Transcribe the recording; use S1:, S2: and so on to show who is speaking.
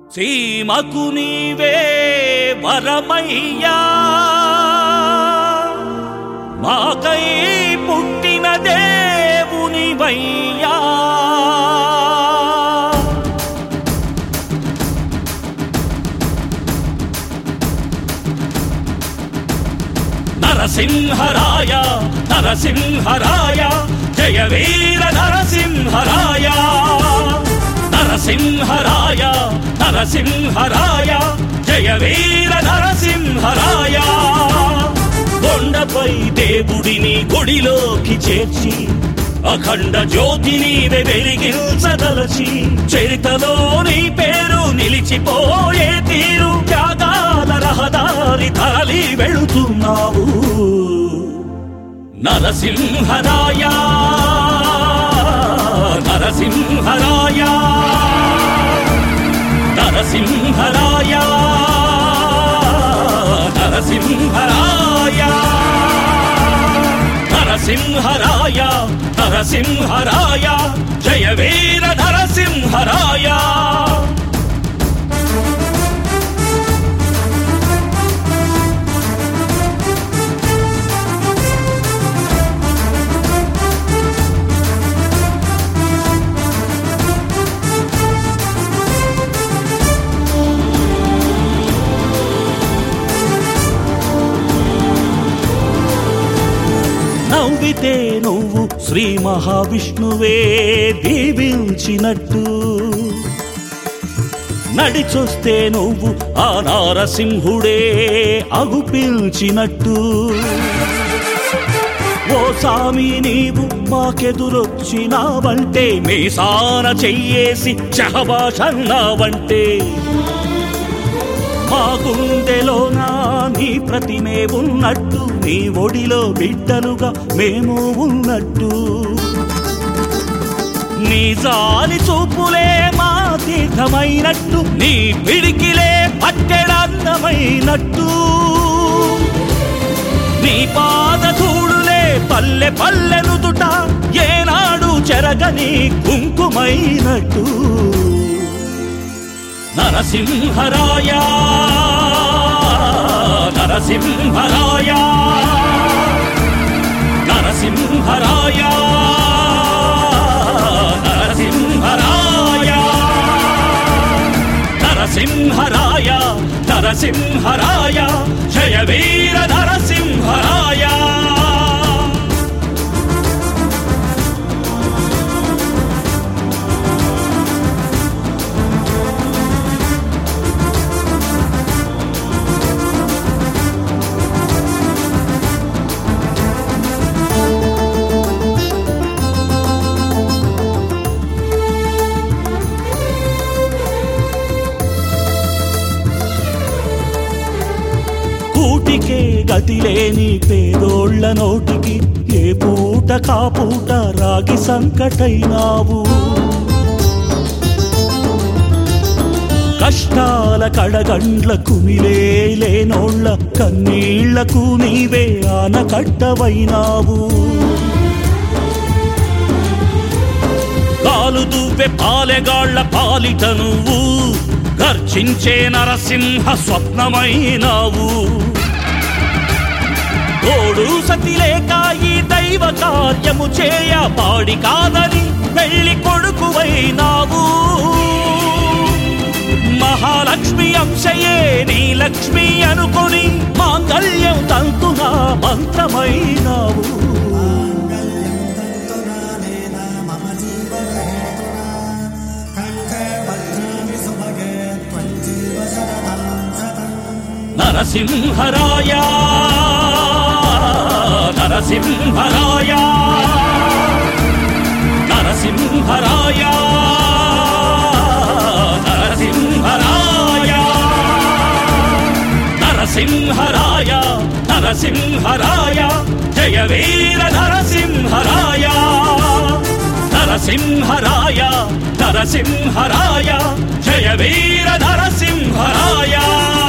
S1: సీమకు నీవే వరమయ్యా మాకై పుట్టిన దేవునివయ్యా నరసింహరాయ నరసింహరాయ జయ వీర నరసింహరాయ నరసింహరాయ నరసింహరాయ జయ వీర నరసింహరాయ కొండపై దేవుడిని గుడిలోకి చేర్చి అఖండ జ్యోతిని వెలిగించదలచి చరితలో నీ పేరు నిలిచిపోయే తీరు త్యాగాల రహదారి తరలి వెళుతున్నావు నరసింహరాయ నరసింహరాయ నరసింహరాయ నరసింహరాయ నరసింహరాయ నరసింహరాయ జయ వీర నరసింహరాయ నవ్వితే నువ్వు శ్రీ మహావిష్ణువే దీవించినట్టు నడిచొస్తే నువ్వు ఆ నారసింహుడే అగుపిల్చినట్టు ఓ సామి నీవు మాకెదురొచ్చినావంటే మీసాన చెయ్యేసి చహబాషన్నావంటే మా గుండెలోనా నీ ప్రతిమే ఉన్నట్టు నీ ఒడిలో బిడ్డలుగా మేము ఉన్నట్టు నీ జాలి చూపులే మా తీర్థమైనట్టు నీ పిడికిలే పట్టెడన్నమైనట్టు నీ పాద చూడులే పల్లె పల్లెనుదుట ఏనాడు చెరగని కుంకుమైనట్టు నరసింహరాయ నరసింహరాయ నరసింహరాయ నరసింహరాయ నరసింహరాయ నరసింహరాయ జయ వీర నరసింహరాయ కూటికే గతి లేని పేదోళ్ల నోటికి ఏ పూట కాపూట రాగి సంకటైనావు కష్టాల కడగండ్ల కుమిలే లేనోళ్ళ కన్నీళ్లకు నీవే ఆనకట్టవైనావు కాలు దువ్వె పాలెగాళ్ల పాలిట నువ్వు గర్జించే నరసింహ స్వప్నమైనావు తోడు సతి లేక ఈ దైవ కార్యము చేయ పాడి కాదని పెళ్లి కొడుకువైనావు మహాలక్ష్మి అంశయే నీ లక్ష్మి అనుకొని మాంగళ్యం తంతునా మంత్రమైనావు
S2: मम जीवनहेतुना कण्ठे वज्रामि सुभगे त्वञ्जीव शरदं शतम्
S1: నరసింహరాయ నరసింహరాయ నరసింహరాయ నరసింహరాయ నరసింహరాయ నరసింహరాయ జయ వీర నరసింహరాయ నరసింహరాయ నరసింహరాయ జయ వీర నరసింహరాయ